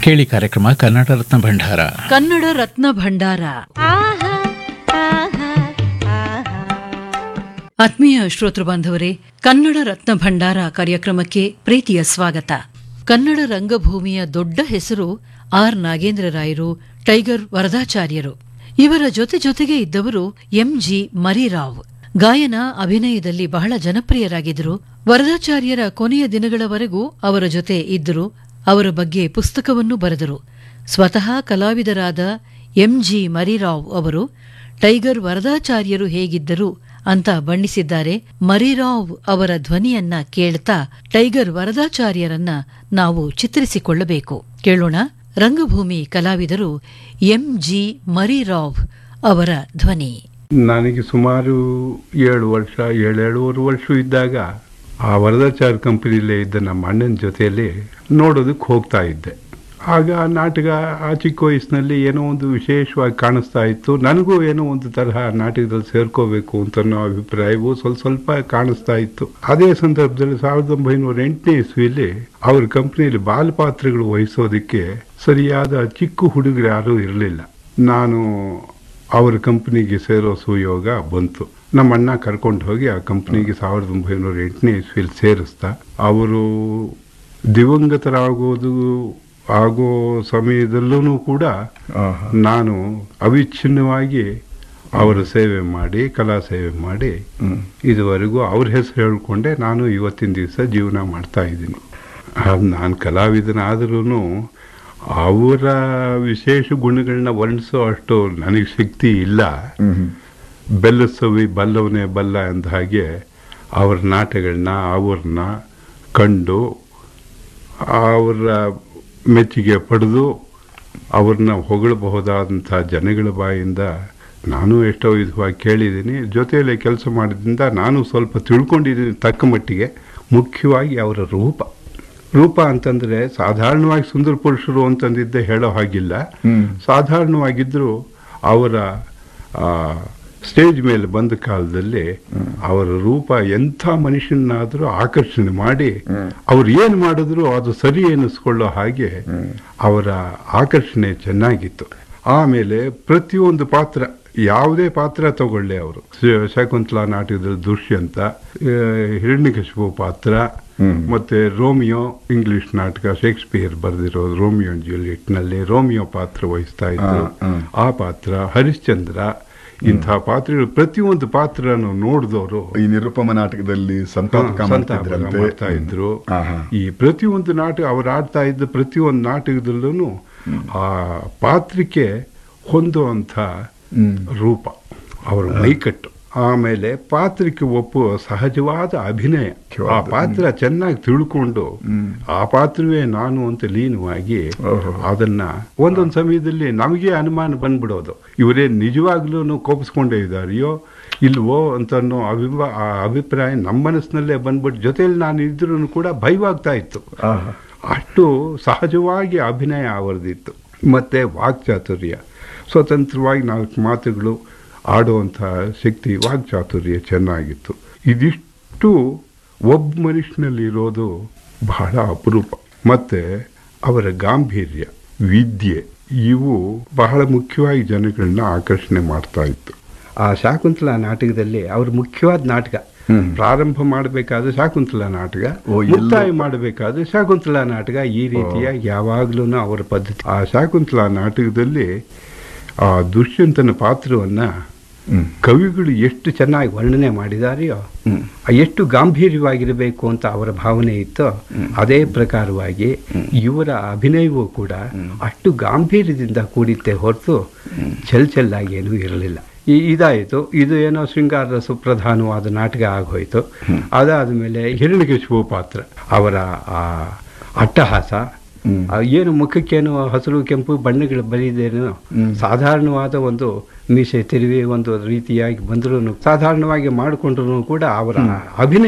ಕೇಳಿ ಕಾರ್ಯಕ್ರಮ ಕನ್ನಡ ರತ್ನ ಭಂಡಾರ ಕನ್ನಡ ರತ್ನ ಭಂಡಾರ ಆತ್ಮೀಯ ಶ್ರೋತೃ ಬಾಂಧವರೇ ಕನ್ನಡ ರತ್ನ ಭಂಡಾರ ಕಾರ್ಯಕ್ರಮಕ್ಕೆ ಪ್ರೀತಿಯ ಸ್ವಾಗತ ಕನ್ನಡ ರಂಗಭೂಮಿಯ ದೊಡ್ಡ ಹೆಸರು ಆರ್ ನಾಗೇಂದ್ರ ರಾಯರು ಟೈಗರ್ ವರದಾಚಾರ್ಯರು ಇವರ ಜೊತೆ ಜೊತೆಗೆ ಇದ್ದವರು ಎಂಜಿ ಮರಿರಾವ್ ಗಾಯನ ಅಭಿನಯದಲ್ಲಿ ಬಹಳ ಜನಪ್ರಿಯರಾಗಿದ್ದರು ವರದಾಚಾರ್ಯರ ಕೊನೆಯ ದಿನಗಳವರೆಗೂ ಅವರ ಜೊತೆ ಇದ್ದರು ಅವರ ಬಗ್ಗೆ ಪುಸ್ತಕವನ್ನು ಬರೆದರು ಸ್ವತಃ ಕಲಾವಿದರಾದ ಎಂಜಿ ಮರಿರಾವ್ ಅವರು ಟೈಗರ್ ವರದಾಚಾರ್ಯರು ಹೇಗಿದ್ದರು ಅಂತ ಬಣ್ಣಿಸಿದ್ದಾರೆ ಮರಿರಾವ್ ಅವರ ಧ್ವನಿಯನ್ನ ಕೇಳ್ತಾ ಟೈಗರ್ ವರದಾಚಾರ್ಯರನ್ನ ನಾವು ಚಿತ್ರಿಸಿಕೊಳ್ಳಬೇಕು ಕೇಳೋಣ ರಂಗಭೂಮಿ ಕಲಾವಿದರು ಎಂಜಿ ಮರಿರಾವ್ ಅವರ ಧ್ವನಿ ನನಗೆ ಸುಮಾರು ಏಳು ವರ್ಷ ಏಳೇಳುವರೆ ವರ್ಷ ಇದ್ದಾಗ ಆ ವರದಾಚಾರ್ ಕಂಪನಿಲೇ ಇದ್ದ ನಮ್ಮ ಅಣ್ಣನ ಜೊತೆಯಲ್ಲಿ ನೋಡೋದಕ್ಕೆ ಹೋಗ್ತಾ ಇದ್ದೆ ಆಗ ಆ ನಾಟಕ ಆ ಚಿಕ್ಕ ವಯಸ್ಸಿನಲ್ಲಿ ಏನೋ ಒಂದು ವಿಶೇಷವಾಗಿ ಕಾಣಿಸ್ತಾ ಇತ್ತು ನನಗೂ ಏನೋ ಒಂದು ತರಹ ನಾಟಕದಲ್ಲಿ ಸೇರ್ಕೋಬೇಕು ಅಂತ ಅನ್ನೋ ಅಭಿಪ್ರಾಯವು ಸ್ವಲ್ಪ ಸ್ವಲ್ಪ ಕಾಣಿಸ್ತಾ ಇತ್ತು ಅದೇ ಸಂದರ್ಭದಲ್ಲಿ ಸಾವಿರದ ಒಂಬೈನೂರ ಎಂಟನೇ ಇಸ್ವಿಯಲ್ಲಿ ಅವ್ರ ಕಂಪನಿಯಲ್ಲಿ ಬಾಲಪಾತ್ರಗಳು ವಹಿಸೋದಕ್ಕೆ ಸರಿಯಾದ ಚಿಕ್ಕ ಹುಡುಗರು ಯಾರೂ ಇರಲಿಲ್ಲ ನಾನು ಅವ್ರ ಕಂಪ್ನಿಗೆ ಸೇರೋ ಸುಯೋಗ ಬಂತು ನಮ್ಮ ಅಣ್ಣ ಕರ್ಕೊಂಡು ಹೋಗಿ ಆ ಕಂಪ್ನಿಗೆ ಸಾವಿರದ ಒಂಬೈನೂರ ಎಂಟನೇ ಇಸ್ವಿಯಲ್ಲಿ ಸೇರಿಸ್ತಾ ಅವರು ದಿವಂಗತರಾಗೋದು ಆಗೋ ಸಮಯದಲ್ಲೂ ಕೂಡ ನಾನು ಅವಿಚ್ಛಿನ್ನವಾಗಿ ಅವರ ಸೇವೆ ಮಾಡಿ ಕಲಾ ಸೇವೆ ಮಾಡಿ ಇದುವರೆಗೂ ಅವ್ರ ಹೆಸರು ಹೇಳ್ಕೊಂಡೆ ನಾನು ಇವತ್ತಿನ ದಿವಸ ಜೀವನ ಮಾಡ್ತಾ ಇದ್ದೀನಿ ನಾನು ಕಲಾವಿದನಾದ್ರೂ ಅವರ ವಿಶೇಷ ಗುಣಗಳನ್ನ ವರ್ಣಿಸೋ ಅಷ್ಟು ನನಗೆ ಶಕ್ತಿ ಇಲ್ಲ ಬೆಲ್ಲಸವಿ ಬಲ್ಲವನೇ ಬಲ್ಲ ಅಂದ ಹಾಗೆ ಅವರ ನಾಟಗಳನ್ನ ಅವ್ರನ್ನ ಕಂಡು ಅವರ ಮೆಚ್ಚುಗೆ ಪಡೆದು ಅವ್ರನ್ನ ಹೊಗಳಬಹುದಾದಂಥ ಜನಗಳ ಬಾಯಿಂದ ನಾನು ಎಷ್ಟೋ ವಿಧವಾಗಿ ಕೇಳಿದ್ದೀನಿ ಜೊತೆಯಲ್ಲೇ ಕೆಲಸ ಮಾಡಿದ್ರಿಂದ ನಾನು ಸ್ವಲ್ಪ ತಿಳ್ಕೊಂಡಿದ್ದೀನಿ ತಕ್ಕ ಮಟ್ಟಿಗೆ ಮುಖ್ಯವಾಗಿ ಅವರ ರೂಪ ರೂಪ ಅಂತಂದ್ರೆ ಸಾಧಾರಣವಾಗಿ ಸುಂದರ ಪುರುಷರು ಅಂತಂದಿದ್ದೆ ಹೇಳೋ ಹಾಗಿಲ್ಲ ಸಾಧಾರಣವಾಗಿದ್ದರೂ ಅವರ ಆ, ಸ್ಟೇಜ್ ಮೇಲೆ ಬಂದ ಕಾಲದಲ್ಲಿ ಅವರ ರೂಪ ಎಂಥ ಮನುಷ್ಯನಾದರೂ ಆಕರ್ಷಣೆ ಮಾಡಿ ಅವ್ರು ಏನು ಮಾಡಿದ್ರು ಅದು ಸರಿ ಎನಿಸ್ಕೊಳ್ಳೋ ಹಾಗೆ ಅವರ ಆಕರ್ಷಣೆ ಚೆನ್ನಾಗಿತ್ತು ಆಮೇಲೆ ಪ್ರತಿಯೊಂದು ಪಾತ್ರ ಯಾವುದೇ ಪಾತ್ರ ತಗೊಳ್ಳಿ ಅವರು ಶ- ಶಕುಂತಲಾ ನಾಟಕದಲ್ಲಿ ದುಷ್ಯಂತ ಆ, ಹಿರಣ್ಯಕಶಿಪು ಪಾತ್ರ ಮತ್ತೆ ರೋಮಿಯೋ ಇಂಗ್ಲಿಷ್ ನಾಟಕ ಶೇಕ್ಸ್ಪಿಯರ್ ಬರೆದಿರೋ ರೋಮಿಯೋ ಅಂಡ್ ಜೂಲಿಯಟ್ನಲ್ಲಿ ರೋಮಿಯೋ ಪಾತ್ರ ವಹಿಸ್ತಾ ಇದ್ರು ಆ ಪಾತ್ರ ಹರಿಶ್ಚಂದ್ರ ಇಂಥ ಪಾತ್ರಗಳು ಪ್ರತಿಯೊಂದು ಪಾತ್ರನು ನೋಡಿದವರು ಈ ನಿರುಪಮ ನಾಟಕದಲ್ಲಿ ಸಂತಾಪಕ ಸಂತಾಪ ಮಾಡ್ತಿದ್ರಂತೆ. ಮಾಡ್ತಾ ಇದ್ರು ಆಹಾ. ಈ ಪ್ರತಿಯೊಂದು ನಾಟಕ ಅವ್ರು ಆಡ್ತಾ ಇದ್ದ ಪ್ರತಿಯೊಂದು ನಾಟಕದಲ್ಲೂ ಆ ಪಾತ್ರಕ್ಕೆ ಹೊಂದುವಂಥ ರೂಪ ಅವರ ಮೈಕಟ್ಟು ಆಮೇಲೆ ಪಾತ್ರಕ್ಕೆ ಒಪ್ಪುವ ಸಹಜವಾದ ಅಭಿನಯ ಆ ಪಾತ್ರ ಚೆನ್ನಾಗಿ ತಿಳ್ಕೊಂಡು ಆ ಪಾತ್ರವೇ ನಾನು ಅಂತ ಲೀನವಾಗಿ ಅದನ್ನ ಒಂದೊಂದು ಸಮಯದಲ್ಲಿ ನಮಗೆ ಅನುಮಾನ ಬಂದ್ಬಿಡೋದು ಇವರೇ ನಿಜವಾಗ್ಲೂ ಕೋಪಿಸ್ಕೊಂಡೇ ಇದ್ದಾರೆಯೋ ಇಲ್ವೋ ಅಂತ ಅನ್ನೋ ಅಭಿಪ್ರಾಯ ಆ ಅಭಿಪ್ರಾಯ ನಮ್ಮ ಮನಸ್ಸಿನಲ್ಲೇ ಬಂದ್ಬಿಟ್ಟು ಜೊತೆಯಲ್ಲಿ ನಾನು ಇದ್ರೂ ಕೂಡ ಭಯವಾಗ್ತಾ ಇತ್ತು ಆಹಾ. ಅಷ್ಟು ಸಹಜವಾಗಿ ಅಭಿನಯ ಅವರದಿತ್ತು ಮತ್ತೆ ವಾಕ್ಚಾತುರ್ಯ ಸ್ವತಂತ್ರವಾಗಿ ನಾಲ್ಕು ಮಾತುಗಳು ಆಡುವಂಥ ಶಕ್ತಿ ವಾಕ್ಚಾತುರ್ಯ ಚೆನ್ನಾಗಿತ್ತು ಇದಿಷ್ಟು ಒಬ್ಬ ಮನುಷ್ಯನಲ್ಲಿ ಇರೋದು ಬಹಳ ಅಪರೂಪ ಮತ್ತೆ ಅವರ ಗಾಂಭೀರ್ಯ ವಿದ್ಯೆ ಇವು ಬಹಳ ಮುಖ್ಯವಾಗಿ ಜನಗಳನ್ನ ಆಕರ್ಷಣೆ ಮಾಡ್ತಾ ಇತ್ತು ಆ ಶಾಕುಂತಲಾ ನಾಟಕದಲ್ಲಿ ಅವ್ರ ಮುಖ್ಯವಾದ ನಾಟಕ ಪ್ರಾರಂಭ ಮಾಡಬೇಕಾದ್ರೆ ಶಾಕುಂತಲಾ ನಾಟಕ ಓ, ಎಲ್ಲೋ- ಮುಕ್ತಾಯ ಮಾಡಬೇಕಾದ್ರೆ ಶಾಕುಂತಲಾ ನಾಟಕ ಈ ರೀತಿಯಾಗಿ ಯಾವಾಗ್ಲೂ ಅವರ ಪದ್ಧತಿ ಆ ಶಾಕುಂತಲಾ ನಾಟಕದಲ್ಲಿ ಆ ದುಷ್ಯಂತನ ಪಾತ್ರವನ್ನ ಕವಿಗಳು ಎಷ್ಟು ಚೆನ್ನಾಗಿ ವರ್ಣನೆ ಮಾಡಿದಾರೆಯೋ ಆ ಎಷ್ಟು ಗಾಂಭೀರ್ಯವಾಗಿರಬೇಕು ಅಂತ ಅವರ ಭಾವನೆ ಇತ್ತೋ ಅದೇ ಪ್ರಕಾರವಾಗಿ ಇವರ ಅಭಿನಯವೂ ಕೂಡ ಅಷ್ಟು ಗಾಂಭೀರ್ಯದಿಂದ ಕೂಡಿತ್ತೆ ಹೊರತು ಚೆಲ್ ಚೆಲ್ಲಾಗಿ ಏನೂ ಇರಲಿಲ್ಲ ಈ ಇದಾಯಿತು ಇದು ಏನೋ ಶೃಂಗಾರ ಸುಪ್ರಧಾನವಾದ ನಾಟಕ ಆಗೋಯ್ತು ಅದಾದ ಮೇಲೆ ಹಿರಣ್ಯಕಶಿಪು ಪಾತ್ರ ಅವರ ಆ ಅಟ್ಟಹಾಸ ಆ ಏನು ಮುಖಕ್ಕೇನು ಹಸಿರು ಕೆಂಪು ಬಣ್ಣಗಳು ಬರಿದೇನೋ ಸಾಧಾರಣವಾದ ಒಂದು ಮೀಸೆ ತಿರುವಿ ಒಂದು ರೀತಿಯಾಗಿ ಬಂದರೂ ಸಾಧಾರಣವಾಗಿ ಮಾಡಿಕೊಂಡ್ರು ಕೂಡ ಅವರ ಅಭಿನಯ